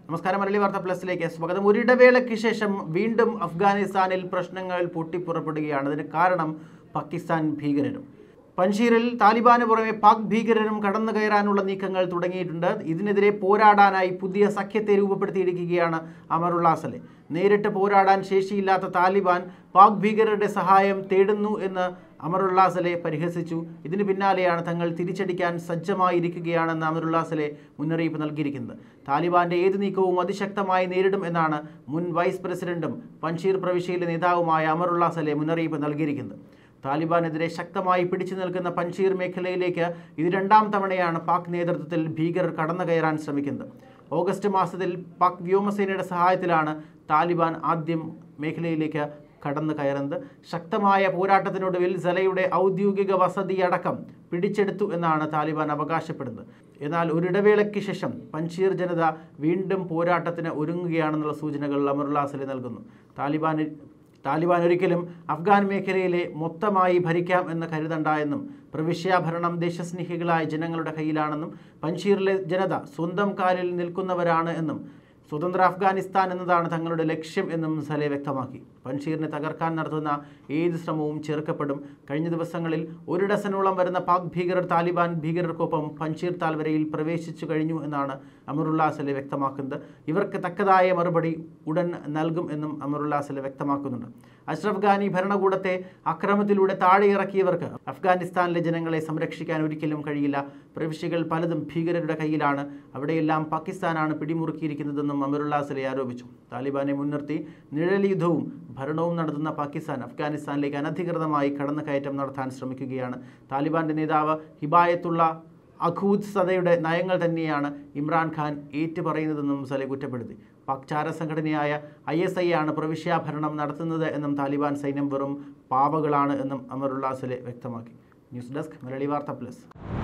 നമസ്കാരം മലയാളി വാർത്ത പ്ലസിലേക്ക് സ്വാഗതം ഒരിടവേളയ്ക്ക് ശേഷം വീണ്ടും അഫ്ഗാനിസ്ഥാനിൽ പ്രശ്നങ്ങൾ പൊട്ടിപ്പുറപ്പെടുകയാണ് അതിന് കാരണം പാകിസ്ഥാൻ ഭീകരരും പഞ്ചീറിൽ താലിബാന് പുറമെ പാക് ഭീകരരും കടന്നു കയറാനുള്ള നീക്കങ്ങൾ തുടങ്ങിയിട്ടുണ്ട് ഇതിനെതിരെ പോരാടാനായി പുതിയ സഖ്യത്തെ രൂപപ്പെടുത്തിയിരിക്കുകയാണ് അമറുള്ള സലെ നേരിട്ട് പോരാടാൻ ശേഷിയില്ലാത്ത താലിബാൻ പാക് ഭീകരരുടെ സഹായം തേടുന്നു എന്ന് അമറുള്ള സലെ പരിഹസിച്ചു ഇതിന് പിന്നാലെയാണ് തങ്ങൾ തിരിച്ചടിക്കാൻ സജ്ജമായിരിക്കുകയാണെന്ന് അമറുള്ള സലെ മുന്നറിയിപ്പ് നൽകിയിരിക്കുന്നത് താലിബാന്റെ ഏത് നീക്കവും അതിശക്തമായി നേരിടും എന്നാണ് മുൻ വൈസ് പ്രസിഡന്റും പഞ്ചീർ പ്രവിശ്യയിലെ നേതാവുമായ അമറുള്ള സലെ മുന്നറിയിപ്പ് നൽകിയിരിക്കുന്നത് താലിബാനെതിരെ ശക്തമായി പിടിച്ചു നിൽക്കുന്ന പഞ്ചീർ മേഖലയിലേക്ക് ഇത് രണ്ടാം തവണയാണ് പാക് നേതൃത്വത്തിൽ ഭീകരർ കടന്നു കയറാൻ ശ്രമിക്കുന്നത് ഓഗസ്റ്റ് മാസത്തിൽ പാക് വ്യോമസേനയുടെ സഹായത്തിലാണ് താലിബാൻ ആദ്യം മേഖലയിലേക്ക് കടന്നു കയറുന്നത് ശക്തമായ പോരാട്ടത്തിനൊടുവിൽ സലയുടെ ഔദ്യോഗിക വസതിയടക്കം പിടിച്ചെടുത്തു എന്നാണ് താലിബാൻ അവകാശപ്പെടുന്നത് എന്നാൽ ഒരിടവേളയ്ക്ക് ശേഷം പഞ്ചീർ ജനത വീണ്ടും പോരാട്ടത്തിന് ഒരുങ്ങുകയാണെന്നുള്ള സൂചനകൾ അമറുള്ള സലെ നൽകുന്നു താലിബാൻ താലിബാൻ ഒരിക്കലും അഫ്ഗാൻ മേഖലയിലെ മൊത്തമായി ഭരിക്കാം എന്ന് കരുതണ്ട എന്നും പ്രവിശ്യാഭരണം ദേശസ്നേഹികളായ ജനങ്ങളുടെ കയ്യിലാണെന്നും പഞ്ചീറിലെ ജനത സ്വന്തം കാലിൽ നിൽക്കുന്നവരാണ് എന്നും സ്വതന്ത്ര അഫ്ഗാനിസ്ഥാൻ എന്നതാണ് തങ്ങളുടെ ലക്ഷ്യം എന്നും സലെ വ്യക്തമാക്കി പൻഷീറിനെ തകർക്കാൻ നടത്തുന്ന ഏത് ശ്രമവും ചെറുക്കപ്പെടും കഴിഞ്ഞ ദിവസങ്ങളിൽ ഒരു ഡസനോളം വരുന്ന പാക് ഭീകരർ താലിബാൻ ഭീകരർക്കൊപ്പം പൻഷീർ താൽവരയിൽ പ്രവേശിച്ചു കഴിഞ്ഞു എന്നാണ് അമറുള്ള സലെ വ്യക്തമാക്കുന്നത് ഇവർക്ക് തക്കതായ മറുപടി ഉടൻ നൽകും എന്നും അമറുള്ള സലെ വ്യക്തമാക്കുന്നുണ്ട് അഷ്റഫ് ഖാനി ഭരണകൂടത്തെ അക്രമത്തിലൂടെ താഴെ ഇറക്കിയവർക്ക് അഫ്ഗാനിസ്ഥാനിലെ ജനങ്ങളെ സംരക്ഷിക്കാൻ ഒരിക്കലും കഴിയില്ല പ്രവിശ്യകൾ പലതും ഭീകരരുടെ കയ്യിലാണ് അവിടെയെല്ലാം പാകിസ്ഥാനാണ് പിടിമുറുക്കിയിരിക്കുന്നതെന്നും അമറുള്ള സലെ ആരോപിച്ചു താലിബാനെ മുൻനിർത്തി നിഴൽ യുദ്ധവും ഭരണവും നടത്തുന്ന പാകിസ്ഥാൻ അഫ്ഗാനിസ്ഥാനിലേക്ക് അനധികൃതമായി കടന്നുകയറ്റം നടത്താൻ ശ്രമിക്കുകയാണ് താലിബാന്റെ നേതാവ് ഹിബായത്തുള്ള അഖൂദ് സദയുടെ നയങ്ങൾ തന്നെയാണ് ഇമ്രാൻഖാൻ ഏറ്റുപറയുന്നതെന്നും സലെ കുറ്റപ്പെടുത്തി പാക് ചാര സംഘടനയായ ഐ എസ് ഐ ആണ് പ്രവിശ്യാഭരണം നടത്തുന്നത് എന്നും താലിബാൻ സൈന്യം വെറും പാവകളാണ് എന്നും അമറുള്ള സലെ വ്യക്തമാക്കി ന്യൂസ് ഡെസ്ക് മലയാളി വാർത്ത പ്ലസ്